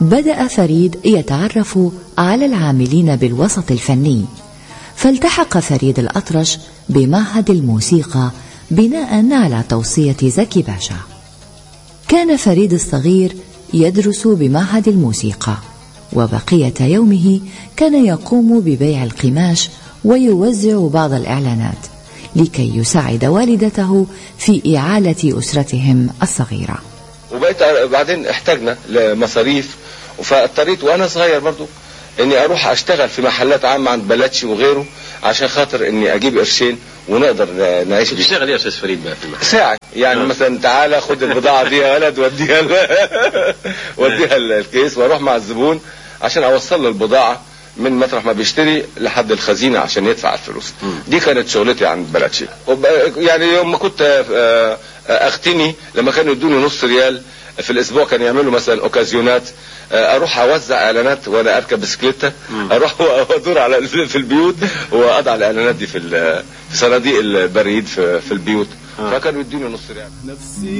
بدأ فريد يتعرف على العاملين بالوسط الفني فالتحق فريد الأطرش بمعهد الموسيقى بناء على توصية زكي باشا كان فريد الصغير يدرس بمعهد الموسيقى وبقية يومه كان يقوم ببيع القماش ويوزع بعض الإعلانات لكي يساعد والدته في إعالة أسرتهم الصغيرة وبقيت بعدين احتاجنا لمصاريف فاضطريت وانا صغير برضو اني اروح اشتغل في محلات عامه عند بلاتشي وغيره عشان خاطر اني اجيب قرشين ونقدر نعيش بيه. بتشتغل ايه يا استاذ فريد بقى في المحل؟ ساعة يعني مثلا تعالى خد البضاعة دي يا ولد وديها ال- وديها ال- الكيس واروح مع الزبون عشان اوصل له البضاعة من مطرح ما بيشتري لحد الخزينة عشان يدفع الفلوس دي كانت شغلتي عند بلاتشي وب- يعني يوم ما كنت آه، آه، اغتني لما كانوا يدوني نص ريال في الاسبوع كان يعملوا مثلا اوكازيونات آه، اروح اوزع اعلانات وانا اركب بسكليته اروح وادور على ال- في البيوت واضع الاعلانات دي في ال- في صناديق البريد في في البيوت فكانوا يدوني نص ريال